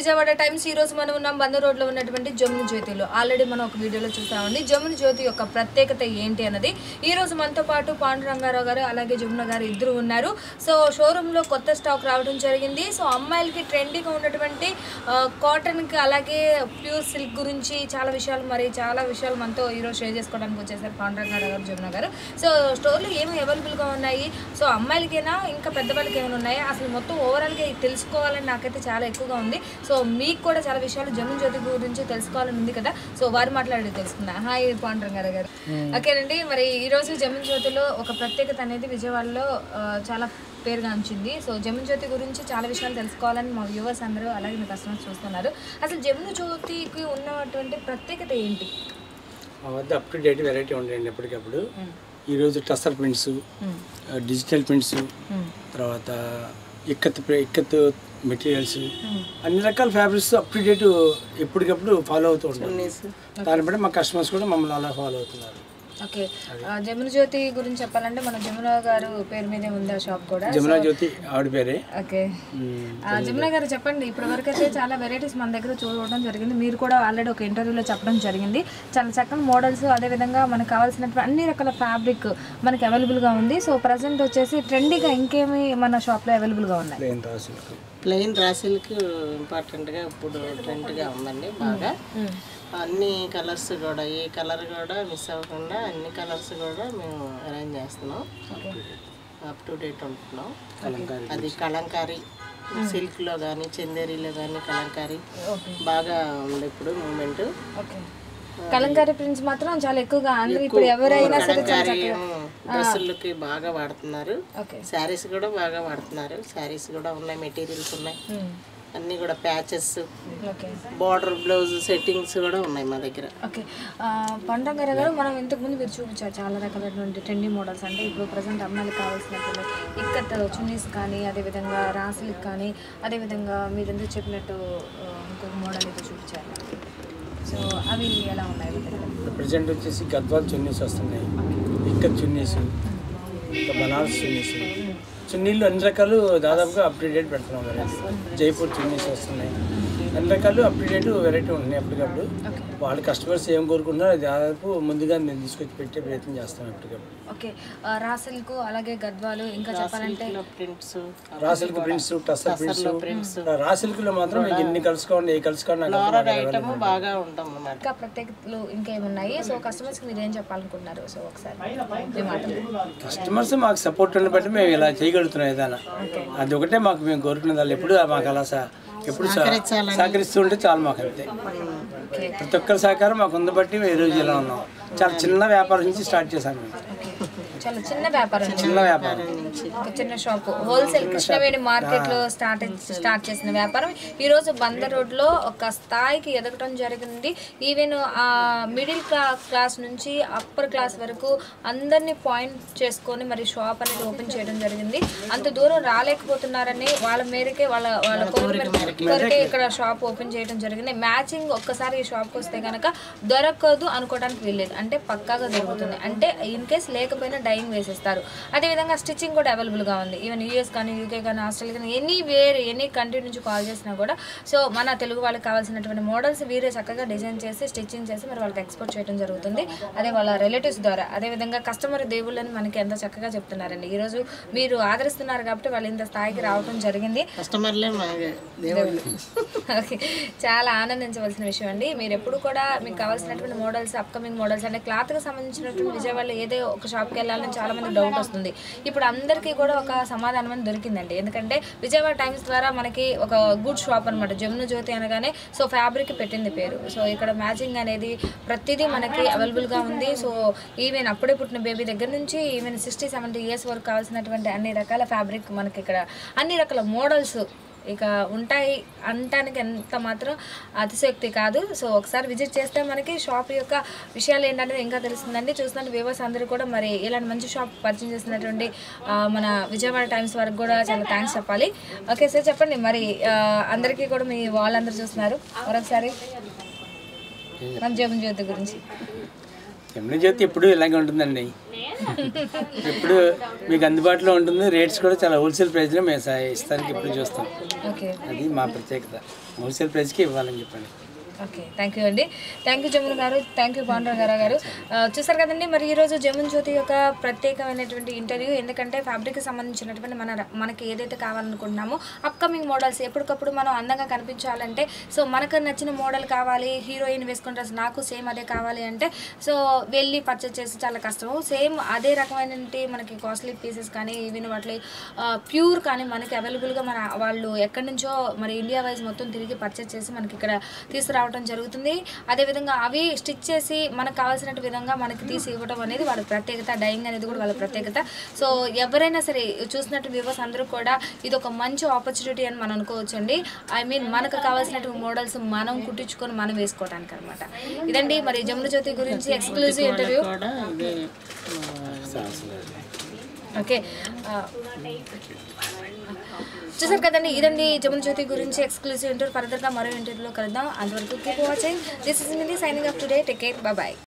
Vijayawada times ఈ రోజు మనం ఉన్నాం బంద రోడ్ లో ఉన్నటువంటి జమున జ్యోతిలో ఆల్రెడీ మనం ఒక వీడియోలో చూసామండి జమున జ్యోతి యొక్క ప్రత్యేకత ఏంటి అన్నది ఈ రోజు మనతో పాటు పాండురంగారావు గారు అలాగే జమున గారు ఇద్దరు ఉన్నారు సో షోరూమ్ లో కొత్త స్టాక్ రావడం జరిగింది సో అమ్మాయిలకి ట్రెండీగా ఉన్నటువంటి కాటన్ కి అలాగే ప్యూర్ సిల్క్ గురించి చాలా విషయాలు మరి చాలా విషయాలు మనతో ఈ రోజు షేర్ చేసుకోవడానికి వచ్చేసారు పాండురంగారావు గారు జమున గారు సో స్టోర్లో ఏమి అవైలబుల్ గా ఉన్నాయి సో అమ్మాయిలకైనా ఇంకా పెద్దవాళ్ళకి ఏమైనా ఉన్నాయా అసలు మొత్తం ఓవరాల్ గా ఇది తెలుసుకోవాలని నాకైతే చాలా ఎక్కువగా ఉంది సో మీకు కూడా చాలా విషయాలు జమున జ్యోతి గురించి తెలుసుకోవాలని ఉంది కదా సో వారు మాట్లాడి తెలుసుకుందా హాయ్ పాండురంగారావు గారు ఓకేనండి మరి ఈ రోజు జమున జ్యోతిలో ఒక ప్రత్యేకత అనేది విజయవాడలో ఆ, చాలా పేరుగాంచింది సో జమున జ్యోతి గురించి చాలా విషయాలు తెలుసుకోవాలని మా వ్యూవర్స్ అందరూ అలాగే మీ కస్టమర్స్ చూస్తున్నారు అసలు జమున జ్యోతికి ఉన్నటువంటి ప్రత్యేకత ఏంటి మా వద్ద అప్ టు డేట్ వెరైటీ ఉంటాయండి ఎప్పటికప్పుడు ఈరోజు టస్సర్ ప్రింట్స్ డిజిటల్ ప్రింట్స్ తర్వాత ఇక్కత్ ప్రి- ఇక్కత్ మెటీరియల్స్ అన్ని రకాల ఫ్యాబ్రిక్స్ అప్ టు డేట్ ఎప్పటికప్పుడు ఫాలో అవుతూ ఉంటాం దాన్ని బట్టి మా కస్టమర్స్ కూడా మమ్మల్ని అలా ఫాలో అవుతున్నారు ఓకే ఆ, జమున జ్యోతి గురించి చెప్పాలంటే మన జమున గారు పేరు మీదే ఉంది ఆ షాప్ కూడా జమునా జ్యోతి ఆవిడ పేరే ఓకే మ్మ్. ఆ, జమున గారు చెప్పండి ఇప్పటి వరకు అయితే చాలా వెరైటీస్ మన దగ్గర చూడడం జరిగింది మీరు కూడా ఆల్రెడీ ఒక ఇంటర్వ్యూలో చెప్పడం జరిగింది చాలా చక్కని మోడల్స్ అదేవిధంగా మనకు కావాల్సినటువంటి అన్ని రకాల ఫ్యాబ్రిక్ మనకి అవైలబుల్గా ఉంది సో ప్రజెంట్ వచ్చేసి ట్రెండీగా ఇంకేమి మన షాప్లో అవైలబుల్గా ఉన్నాయి ప్లేన్ రాసులకు ప్లెయిన్ రాసిల్కి ఇంపార్టెంట్గా ఇప్పుడు ట్రెండ్గా ఉందండి బాగా అన్ని కలర్స్ కూడా ఏ కలర్ కూడా మిస్ అవ్వకుండా అన్ని కలర్స్ కూడా మేము అరేంజ్ చేస్తున్నాం అప్ టు డేట్ ఉంటున్నాం కలంకారీ అది కలంకారీ సిల్క్లో కానీ చందేరీలో కానీ కలంకారీ బాగా ఉంది ఇప్పుడు మూమెంట్ ఓకే కలంకారీ ప్రింట్స్ మాత్రం చాలా ఎక్కువగా అందరూ ఇప్పుడు ఎవరైనా సరే చాలా కలంకారీ చక్కగా డ్రెస్సులకి బాగా వాడుతున్నారు ఓకే శారీస్ కూడా బాగా వాడుతున్నారు శారీస్ కూడా ఉన్నాయి మెటీరియల్స్ ఉన్నాయి అన్నీ కూడా patches okay border blouse settings కూడా ఉన్నాయి మా దగ్గర ఓకే పండగ గారు మనం ఇంతకుముందు మీరు చూపించారు చాలా రకాలైనటువంటి ట్రెండీ మోడల్స్ అంటే ఇప్పుడు ప్రజెంట్ అమ్మాయిలకు కావాల్సినటువంటి ఇక్కత్ చున్నీస్ కానీ అదేవిధంగా రాసులకు కానీ అదేవిధంగా మీరు ఎందుకు చెప్పినట్టు ఆ, ఇంకొక మోడల్ అయితే చూపించారు సో అవి ఎలా ఉన్నాయి మీ దగ్గర? ప్రజెంట్ వచ్చేసి గద్వాల్ చున్నీస్ వస్తున్నాయి ఇక్కత్ చున్నీస్ ఇంకా బనారస్ చున్నీస్ చున్నీలు అన్ని రకాలు దాదాపుగా అప్ టు డేట్ పెడుతున్నాం వెరైటీ జైపూర్ చున్నీస్ వస్తున్నాయి అన్ని రకాలు అప్ టు డేట్ వెరైటీ ఉంటున్నాయి అప్పటికప్పుడు వాళ్ళ కస్టమర్స్ ఏం కోరుకుంటున్నారో అది దాదాపు ముందుగా నేను తీసుకొచ్చి పెట్టే ప్రయత్నం చేస్తాను అప్పటికప్పుడు ఓకే ఆ, రాసులకు అలాగే గద్వాలు ఇంకా చెప్పాలంటే prints raw silk prints tussar prints రాసిల్క్లో మాత్రం మీకు ఎన్ని కలుసు కావండి ఏ కలుసు కావండి నాకు అర్థం కాదు. ఐటమ్ బాగా ఉంటాం అన్నమాట ఇంకా ప్రత్యేకతలు ఇంకేమున్నాయి సో కస్టమర్స్కి మీరు ఏం చెప్పాలనుకుంటున్నారు సో ఒకసారి మీ మాటలు కస్టమర్స్ మాకు సపోర్ట్ ఉన్న బట్టి మేము ఇలా చేయగలుగుతున్నాం ఏదైనా అది ఒకటే మాకు మేము కోరుకునే వాళ్ళు ఎప్పుడు మాకు అలా సహ- ఎప్పుడు సహ- సహకరిస్తూ ఉంటే చాలు మాకు అంతే ప్రతి ఒక్కరి సహకారం మాకు ఉంది బట్టి మేము ఈ రోజు ఇలా ఉన్నాం చాలా చిన్న వ్యాపారం నుంచి స్టార్ట్ చేశాను మేము చాలా చిన్న వ్యాపారం అండి. చిన్న వ్యాపారం ఒక చిన్న షాప్ హోల్సేల్ కృష్ణవేణి మార్కెట్ లో స్టార్ట్ స్టార్ట్ చేసిన వ్యాపారం ఈ రోజు బందర్ రోడ్ లో ఒక స్థాయికి ఎదగటం జరిగింది ఈవెన్ ఆ మిడిల్ క్లాస్ నుంచి అప్పర్ క్లాస్ వరకు అందరినీ పాయింట్ చేసుకొని మరి షాప్ అనేది ఓపెన్ చేయడం జరిగింది అంత దూరం రాలేకపోతున్నారని వాళ్ళ మేరకే వాళ్ళ వాళ్ళ కోరిక మేరకు- కోరికే ఇక్కడ షాప్ ఓపెన్ చేయడం జరిగింది మ్యాచింగ్ ఒక్కసారి ఈ షాప్కి వస్తే కనుక దొరకదు అనుకోవడానికి వీల్లేదు అంటే పక్కాగా దొరుకుతుంది అంటే ఇన్ కేస్ లేకపోయినా డైయింగ్ వేసేస్తారు అదేవిధంగా స్టిచ్చింగ్ కూడా అవైలబుల్గా ఉంది ఈవెన్ యూఎస్ కానీ యూకే కానీ ఆస్ట్రేలియా కానీ ఎనీ వేరే ఎనీ కంట్రీ నుంచి కాల్ చేసినా కూడా సో మన తెలుగు వాళ్ళకి కావాల్సినటువంటి మోడల్స్ వీరే చక్కగా డిజైన్ చేసి స్టిచ్చింగ్ చేసి మరి వాళ్ళకి ఎక్స్పోర్ట్ చేయడం జరుగుతుంది అదే వాళ్ళ రిలేటివ్స్ ద్వారా అదేవిధంగా కస్టమర్ దేవుళ్ళని మనకి ఎంత చక్కగా చెప్తున్నారండి ఈరోజు మీరు ఆదరిస్తున్నారు కాబట్టి వాళ్ళు ఇంత స్థాయికి రావడం జరిగింది కస్టమర్లే మా దేవుళ్ళు ఓకే చాలా ఆనందించవలసిన విషయం అండి మీరు ఎప్పుడు కూడా మీకు కావాల్సినటువంటి మోడల్స్ అప్కమింగ్ మోడల్స్ అంటే క్లాత్కి సంబంధించినటువంటి విజయవాడలో ఏదో ఒక షాప్కి వెళ్ళాలని చాలా మంది డౌట్ వస్తుంది ఇప్పుడు అందరికీ కూడా ఒక సమాధానం అని దొరికిందండి ఎందుకంటే విజయవాడ టైమ్స్ ద్వారా మనకి ఒక గుడ్ షాప్ అనమాట జమున జ్యోతి అనగానే సో ఫ్యాబ్రిక్ పెట్టింది పేరు సో ఇక్కడ మ్యాచింగ్ అనేది ప్రతిదీ మనకి అవైలబుల్గా ఉంది సో ఈవెన్ అప్పుడే పుట్టిన బేబీ దగ్గర నుంచి ఈవెన్ సిక్స్టీ సెవెంటీ ఇయర్స్ వరకు కావాల్సినటువంటి అన్ని రకాల ఫ్యాబ్రిక్ మనకి ఇక్కడ అన్ని రకాల మోడల్స్ ఇక ఉంటాయి అనటానికి ఎంత మాత్రం అతిశయోక్తి కాదు సో ఒకసారి విజిట్ చేస్తే మనకి షాప్ యొక్క విషయాలు ఏంటనేది ఇంకా తెలుస్తుందండి చూస్తున్న వ్యూవర్స్ అందరూ కూడా మరి ఇలాంటి మంచి షాప్ పరిచయం చేసినటువంటి ఆ, మన విజయవాడ టైమ్స్ వరకు కూడా చాలా థ్యాంక్స్ చెప్పాలి ఓకే సార్ చెప్పండి మరి ఆ, అందరికీ కూడా మీ వాళ్ళందరూ చూస్తున్నారు మరొకసారి మన జగన్ జ్యోతి గురించి జమిని జ్యోతి ఎప్పుడు ఇలాగే ఉంటుందండి ఎప్పుడు మీకు అందుబాటులో ఉంటుంది రేట్స్ కూడా చాలా హోల్సేల్ ప్రైస్లో మేము సా- ఇస్తానికి ఎప్పుడు చూస్తాం ఓకే అది మా ప్రత్యేకత హోల్సేల్ ప్రైస్కి ఇవ్వాలని చెప్పండి ఓకే థ్యాంక్ యూ అండి thank you Jamuna garu thank you Panduranga Rao గారు ఆ, చూసారు కదండి మరి ఈరోజు జమున్ జ్యోతి యొక్క ప్రత్యేకమైనటువంటి ఇంటర్వ్యూ ఎందుకంటే ఫ్యాబ్రిక్కి సంబంధించినటువంటి మన మనకి ఏదైతే కావాలనుకుంటున్నామో అప్కమింగ్ మోడల్స్ ఎప్పటికప్పుడు మనం అందంగా కనిపించాలంటే సో మనకు నచ్చిన మోడల్ కావాలి హీరోయిన్ వేసుకున్న డ్రెస్ నాకు సేమ్ అదే కావాలి అంటే సో వెళ్ళి పర్చేస్ చేసి చాలా కష్టం సేమ్ అదే రకమైన మనకి కాస్ట్లీ పీసెస్ కానీ ఈవెన్ వాటి ప్యూర్ కానీ మనకి అవైలబుల్గా మన వాళ్ళు ఎక్కడి నుంచో మరి ఇండియా వైజ్ మొత్తం తిరిగి పర్చేస్ చేసి మనకి ఇక్కడ తీసుకురావడం జరుగుతుంది అదేవిధంగా అవి స్టిచ్ చేసి మనకు కావాల్సిన విధంగా మనకి తీసి ఇవ్వడం అనేది వాళ్ళ ప్రత్యేకత డైయింగ్ అనేది కూడా వాళ్ళ ప్రత్యేకత సో ఎవరైనా సరే చూసినట్టు వ్యూవర్స్ అందరూ కూడా ఇది ఒక మంచి ఆపర్చునిటీ అని మనం అనుకోవచ్చు అండి ఐ మీన్ మనకు కావాల్సినటువంటి మోడల్స్ మనం కుట్టించుకొని మనం వేసుకోవడానికి అనమాట ఇదండి మరి జమున జ్యోతి గురించి ఎక్స్క్లూజివ్ ఇంటర్వ్యూ కూడా ఇదే ఆ, ఓకే ఆ, చూసారు కదండి ఇదండి జమున జ్యోతి గురించి ఎక్స్క్లూజివ్ ఇంటర్వ్యూ ఫర్దర్గా మరో ఇంటర్వ్యూలో కలుద్దాం అంతవరకు keep watching this is Mini signing up today take care bye